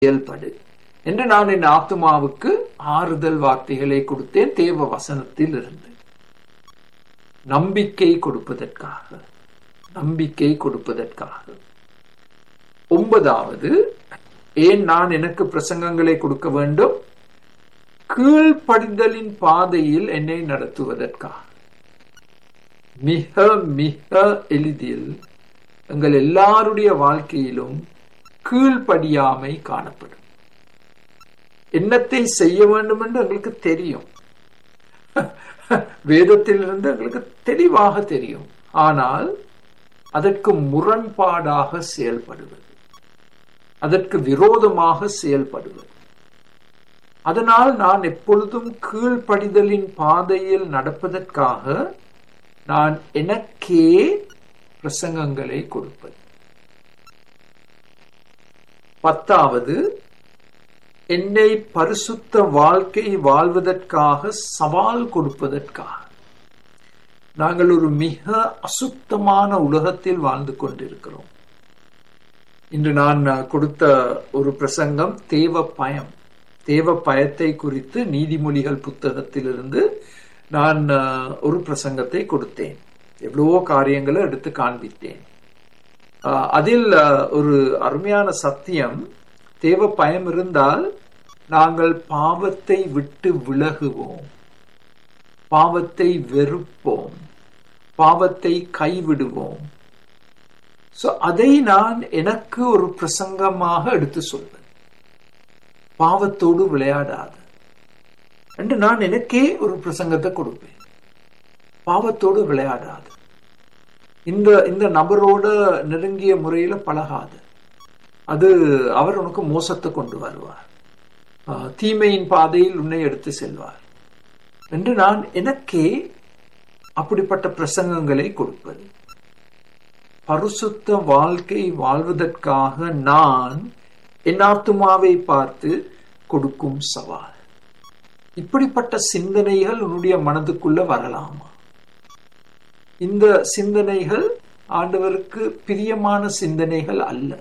செயல்படு என்று நான் என் ஆத்துமாவுக்கு ஆறுதல் வார்த்தைகளை கொடுத்தேன் தேவ வசனத்தில் இருந்து நம்பிக்கை கொடுப்பதற்காக நம்பிக்கை கொடுப்பதற்காக ஒன்பதாவது ஏன் நான் எனக்கு பிரசங்கங்களை கொடுக்க வேண்டும் கீழ்ப்படிதலின் பாதையில் என்னை நடத்துவதற்காக மிக மிக எளிதில் எங்கள் எல்லாருடைய வாழ்க்கையிலும் கீழ்ப்படியாமை காணப்படும் என்னத்தை செய்ய வேண்டும் என்று எங்களுக்கு தெரியும் வேதத்திலிருந்து எங்களுக்கு தெளிவாக தெரியும் ஆனால் அதற்கு முரண்பாடாக செயல்படுவது அதற்கு விரோதமாக செயல்படுவது அதனால் நான் எப்பொழுதும் கீழ்ப்படிதலின் பாதையில் நடப்பதற்காக நான் எனக்கே பிரசங்கங்களை கொடுப்பது பத்தாவது என்னை பரிசுத்த வாழ்க்கை வாழ்வதற்காக சவால் கொடுப்பதற்காக நாங்கள் ஒரு மிக அசுத்தமான உலகத்தில் வாழ்ந்து கொண்டிருக்கிறோம் இன்று நான் கொடுத்த ஒரு பிரசங்கம் தேவ பயம் தேவ பயத்தை குறித்து நீதிமொழிகள் புத்தகத்திலிருந்து நான் ஒரு பிரசங்கத்தை கொடுத்தேன் எவ்வளவோ காரியங்களை எடுத்து காண்பித்தேன் அதில் ஒரு அருமையான சத்தியம் தேவ பயம் இருந்தால் நாங்கள் பாவத்தை விட்டு விலகுவோம் பாவத்தை வெறுப்போம் பாவத்தை கைவிடுவோம் சோ அதை நான் எனக்கு ஒரு பிரசங்கமாக எடுத்து சொல்வேன் பாவத்தோடு விளையாடாது என்று நான் எனக்கே ஒரு பிரசங்கத்தை கொடுப்பேன் பாவத்தோடு விளையாடாது இந்த இந்த நபரோட நெருங்கிய முறையில பழகாது அது அவர் உனக்கு மோசத்தை கொண்டு வருவார் தீமையின் பாதையில் உன்னை எடுத்து செல்வார் என்று நான் எனக்கே அப்படிப்பட்ட பிரசங்கங்களை கொடுப்பது பரிசுத்த வாழ்க்கை வாழ்வதற்காக நான் என் ஆத்துமாவை பார்த்து கொடுக்கும் சவால் இப்படிப்பட்ட சிந்தனைகள் உன்னுடைய மனதுக்குள்ள வரலாமா இந்த சிந்தனைகள் ஆண்டவருக்கு பிரியமான சிந்தனைகள் அல்ல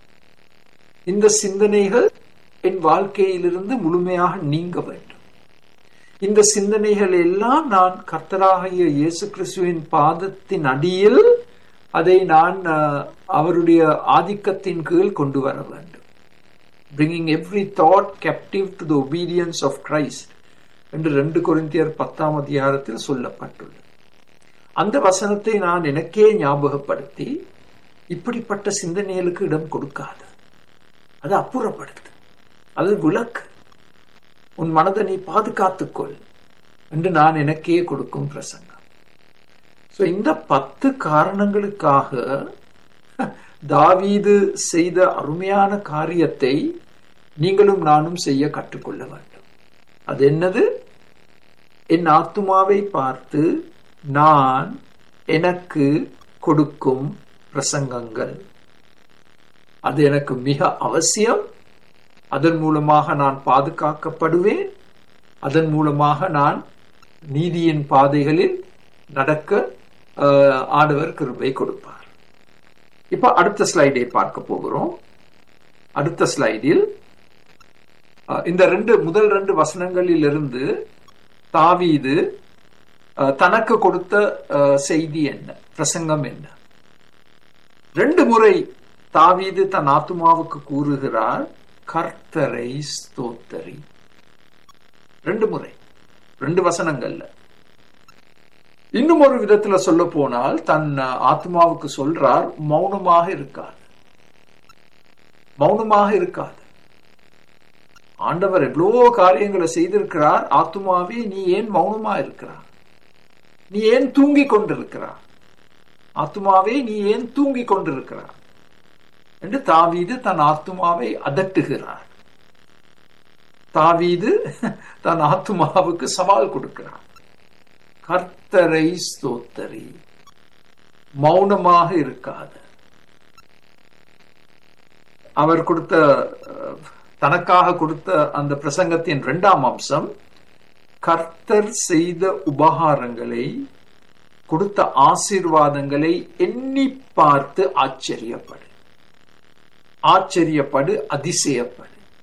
இந்த சிந்தனைகள் என் வாழ்க்கையிலிருந்து முழுமையாக நீங்க வேண்டும் இந்த சிந்தனைகள் எல்லாம் நான் கர்த்தராகிய இயேசு கிறிஸ்துவின் பாதத்தின் அடியில் அதை நான் அவருடைய ஆதிக்கத்தின் கீழ் கொண்டு வர வேண்டும் bringing every thought captive to the obedience of Christ என்று ரெண்டு குருந்தியர் பத்தாம் அதிகாரத்தில் சொல்லப்பட்டுள்ளது அந்த வசனத்தை நான் எனக்கே ஞாபகப்படுத்தி இப்படிப்பட்ட சிந்தனைகளுக்கு இடம் கொடுக்காது அது அப்புறப்படுத்து அது விளக்கு உன் மனதை நீ பாதுகாத்துக்கொள் என்று நான் எனக்கே கொடுக்கும் பிரசங்கம் ஸோ இந்த பத்து காரணங்களுக்காக தாவீது செய்த அருமையான காரியத்தை நீங்களும் நானும் செய்ய கற்றுக்கொள்ள வேண்டும் அது என்னது என் ஆத்துமாவை பார்த்து நான் எனக்கு கொடுக்கும் பிரசங்கங்கள் அது எனக்கு மிக அவசியம் அதன் மூலமாக நான் பாதுகாக்கப்படுவேன் அதன் மூலமாக நான் நீதியின் பாதைகளில் நடக்க ஆடவர் கிருபை கொடுப்பார் இப்ப அடுத்த ஸ்லைடை பார்க்க போகிறோம் அடுத்த ஸ்லைடில் இந்த ரெண்டு முதல் ரெண்டு வசனங்களில் இருந்து தாவீது தனக்கு கொடுத்த செய்தி என்ன பிரசங்கம் என்ன ரெண்டு முறை தாவீது தன் ஆத்துமாவுக்கு கூறுகிறார் கர்த்தரை ஸ்தோத்தரி ரெண்டு முறை ரெண்டு வசனங்கள்ல இன்னும் ஒரு விதத்துல சொல்ல போனால் தன் ஆத்மாவுக்கு சொல்றார் மௌனமாக இருக்காது மௌனமாக இருக்காது ஆண்டவர் எவ்வளவோ காரியங்களை செய்திருக்கிறார் ஆத்மாவே நீ ஏன் மௌனமா இருக்கிறார் நீ ஏன் தூங்கி கொண்டிருக்கிறார் ஆத்மாவே நீ ஏன் தூங்கி கொண்டிருக்கிறார் என்று தாவீது தன் ஆத்மாவை அதட்டுகிறார் தாவீது தன் ஆத்மாவுக்கு சவால் கொடுக்கிறார் கர்த்தரை ஸ்தோத்தரி மௌனமாக இருக்காது அவர் கொடுத்த தனக்காக கொடுத்த அந்த பிரசங்கத்தின் இரண்டாம் அம்சம் கர்த்தர் செய்த உபகாரங்களை கொடுத்த ஆசீர்வாதங்களை எண்ணி பார்த்து ஆச்சரியப்படு ஆச்சரியப்படு அதிசயப்படு